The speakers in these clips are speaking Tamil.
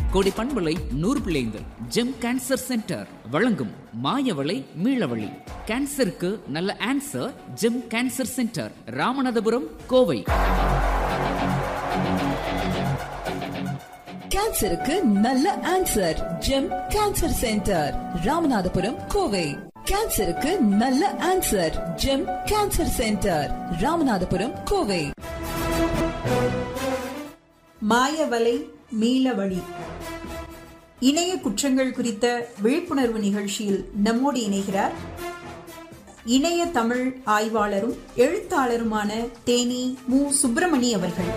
கோடி பண்பலை நூறு பிள்ளைங்கள் ஜெம் கேன்சர் சென்டர் வழங்கும் மாயவளை மீளவழி கேன்சருக்கு நல்ல answer Gem cancer centre Ramanathapuram Kovai கேன்சருக்கு நல்ல answer Gem cancer centre Ramanathapuram Kovai கேன்சருக்கு நல்ல answer Gem cancer centre Ramanathapuram Kovai மாயவலை மீளவழி இணைய குற்றங்கள் குறித்த விழிப்புணர்வு நிகழ்ச்சியில் நம்மோடு இணைகிறார் இணைய தமிழ் ஆய்வாளரும் எழுத்தாளருமான தேனி மு சுப்பிரமணி அவர்கள்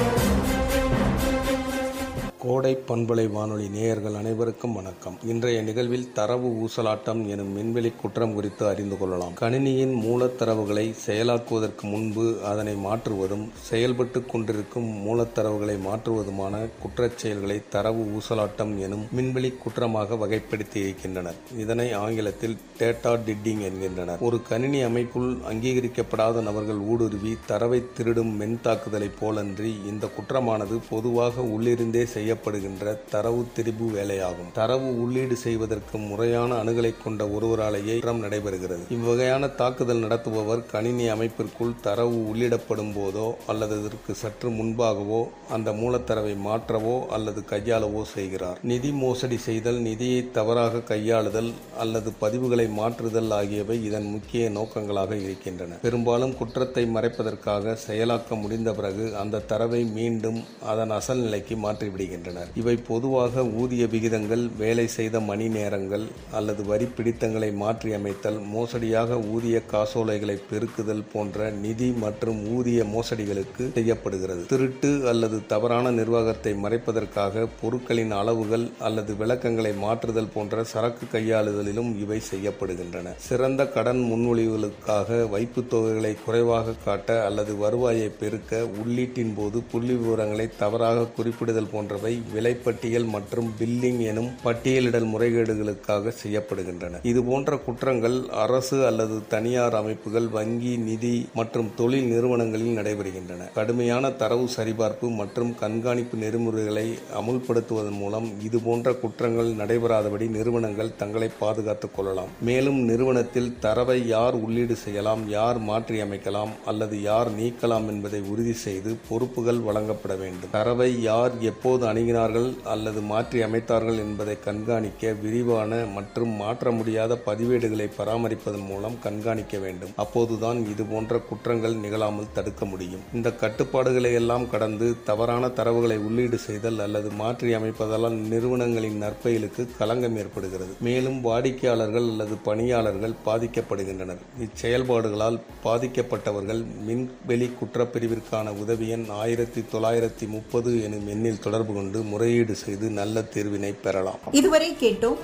கோடை பண்பலை வானொலி நேயர்கள் அனைவருக்கும் வணக்கம் இன்றைய நிகழ்வில் தரவு ஊசலாட்டம் எனும் விண்வெளி குற்றம் குறித்து அறிந்து கொள்ளலாம் கணினியின் மூலத்தரவுகளை செயலாக்குவதற்கு முன்பு அதனை மாற்றுவதும் செயல்பட்டு கொண்டிருக்கும் மூலத்தரவுகளை மாற்றுவதுமான குற்றச் செயல்களை தரவு ஊசலாட்டம் எனும் விண்வெளி குற்றமாக வகைப்படுத்தி இருக்கின்றனர் இதனை ஆங்கிலத்தில் டேட்டா டிட்டிங் என்கின்றனர் ஒரு கணினி அமைப்புள் அங்கீகரிக்கப்படாத நபர்கள் ஊடுருவி தரவை திருடும் மென் தாக்குதலைப் போலன்றி இந்த குற்றமானது பொதுவாக உள்ளிருந்தே செய்யப்படுகின்ற தரவு திரிபு வேலையாகும் தரவு உள்ளீடு செய்வதற்கு முறையான அணுகலை கொண்ட ஒருவராலேயே குற்றம் நடைபெறுகிறது இவ்வகையான தாக்குதல் நடத்துபவர் கணினி அமைப்பிற்குள் தரவு உள்ளிடப்படும் போதோ அல்லது இதற்கு சற்று முன்பாகவோ அந்த மூலத்தரவை மாற்றவோ அல்லது கையாளவோ செய்கிறார் நிதி மோசடி செய்தல் நிதியை தவறாக கையாளுதல் அல்லது பதிவுகளை மாற்றுதல் ஆகியவை இதன் முக்கிய நோக்கங்களாக இருக்கின்றன பெரும்பாலும் குற்றத்தை மறைப்பதற்காக செயலாக்க முடிந்த பிறகு அந்த தரவை மீண்டும் அதன் அசல் நிலைக்கு மாற்றிவிடுகின்றனர் இவை பொதுவாக ஊதிய விகிதங்கள் வேலை செய்த மணி நேரங்கள் அல்லது வரி பிடித்தங்களை மாற்றியமைத்தல் மோசடியாக ஊதிய காசோலைகளை பெருக்குதல் போன்ற நிதி மற்றும் ஊதிய மோசடிகளுக்கு செய்யப்படுகிறது திருட்டு அல்லது தவறான நிர்வாகத்தை மறைப்பதற்காக பொருட்களின் அளவுகள் அல்லது விளக்கங்களை மாற்றுதல் போன்ற சரக்கு கையாளுதலிலும் இவை செய்யப்படுகின்றன சிறந்த கடன் முன்மொழிவுகளுக்காக வைப்புத் தொகைகளை குறைவாக காட்ட அல்லது வருவாயை பெருக்க உள்ளீட்டின் போது புள்ளி விவரங்களை தவறாக குறிப்பிடுதல் போன்றவை விலைப்பட்டியல் மற்றும் பில்லிங் எனும் பட்டியலிடல் முறைகேடுகளுக்காக செய்யப்படுகின்றன இது போன்ற குற்றங்கள் அரசு அல்லது தனியார் அமைப்புகள் வங்கி நிதி மற்றும் தொழில் நிறுவனங்களில் நடைபெறுகின்றன கடுமையான தரவு சரிபார்ப்பு மற்றும் கண்காணிப்பு நெறிமுறைகளை அமுல்படுத்துவதன் மூலம் இது போன்ற குற்றங்கள் நடைபெறாதபடி நிறுவனங்கள் தங்களை பாதுகாத்துக் கொள்ளலாம் மேலும் நிறுவனத்தில் தரவை யார் உள்ளீடு செய்யலாம் யார் மாற்றி அமைக்கலாம் அல்லது யார் நீக்கலாம் என்பதை உறுதி செய்து பொறுப்புகள் வழங்கப்பட வேண்டும் தரவை யார் எப்போது அணுகினார்கள் அல்லது மாற்றி அமைத்தார்கள் என்பதை கண்காணிக்க விரிவான மற்றும் மாற்ற முடியாத பதிவேடுகளை பராமரிப்பதன் மூலம் கண்காணிக்க வேண்டும் அப்போதுதான் இது போன்ற குற்றங்கள் நிகழாமல் தடுக்க முடியும் இந்த கட்டுப்பாடுகளை எல்லாம் கடந்து தவறான தரவுகளை உள்ளீடு செய்தல் அல்லது மாற்றி அமைப்பதால் நிறுவனங்களின் நற்பெயலுக்கு களங்கம் ஏற்படுகிறது மேலும் வாடிக்கையாளர்கள் அல்லது பணியாளர்கள் பாதிக்கப்படுகின்றனர் இச்செயல்பாடுகளால் பாதிக்கப்பட்டவர்கள் மின்வெளி குற்றப்பிரிவிற்கான உதவி எண் ஆயிரத்தி தொள்ளாயிரத்தி முப்பது எனும் எண்ணில் தொடர்பு கொண்டு முறையீடு செய்து நல்ல தீர்வினை பெறலாம் இதுவரை கேட்டோம்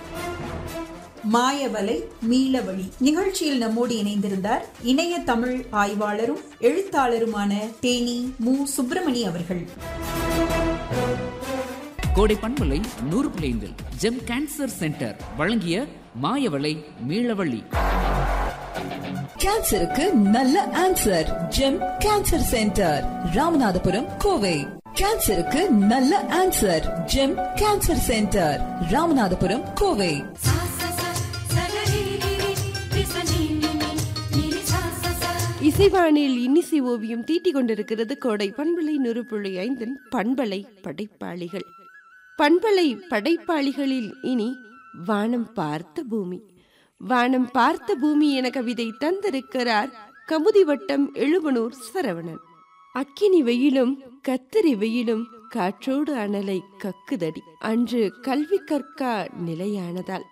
மாயவலை மீளவழி நிகழ்ச்சியில் நம்மோடு இணைந்திருந்தார் இணைய தமிழ் ஆய்வாளரும் எழுத்தாளருமான தேனி மு சுப்பிரமணி அவர்கள் கோடை பண்பலை நூறு பிள்ளைங்கள் ஜெம் கேன்சர் சென்டர் வழங்கிய மாயவளை மீளவழி கேன்சருக்கு நல்ல answer Gem cancer centre Ramanathapuram Kovai கேன்சருக்கு நல்ல answer Gem cancer centre Ramanathapuram Kovai सा सा सा सगरिगिरि विसनिनिनि निरि सा सा सा இசைவானில் இன்னிசை ஓவியம் தீட்டிக் கொண்டிருக்கிறது கோடை பண்பலை நுறுப்புள்ளி ஐந்தின் பண்பலை படைப்பாளிகள் பண்பலை படைப்பாளிகளில் இனி வானம் பார்த்த பூமி வானம் பார்த்த பூமி என கவிதை தந்திருக்கிறார் கமுதி வட்டம் எழுவனூர் சரவணன் அக்கினி வெயிலும் கத்திரி வெயிலும் காற்றோடு அனலை கக்குதடி அன்று கல்வி கற்கா நிலையானதால்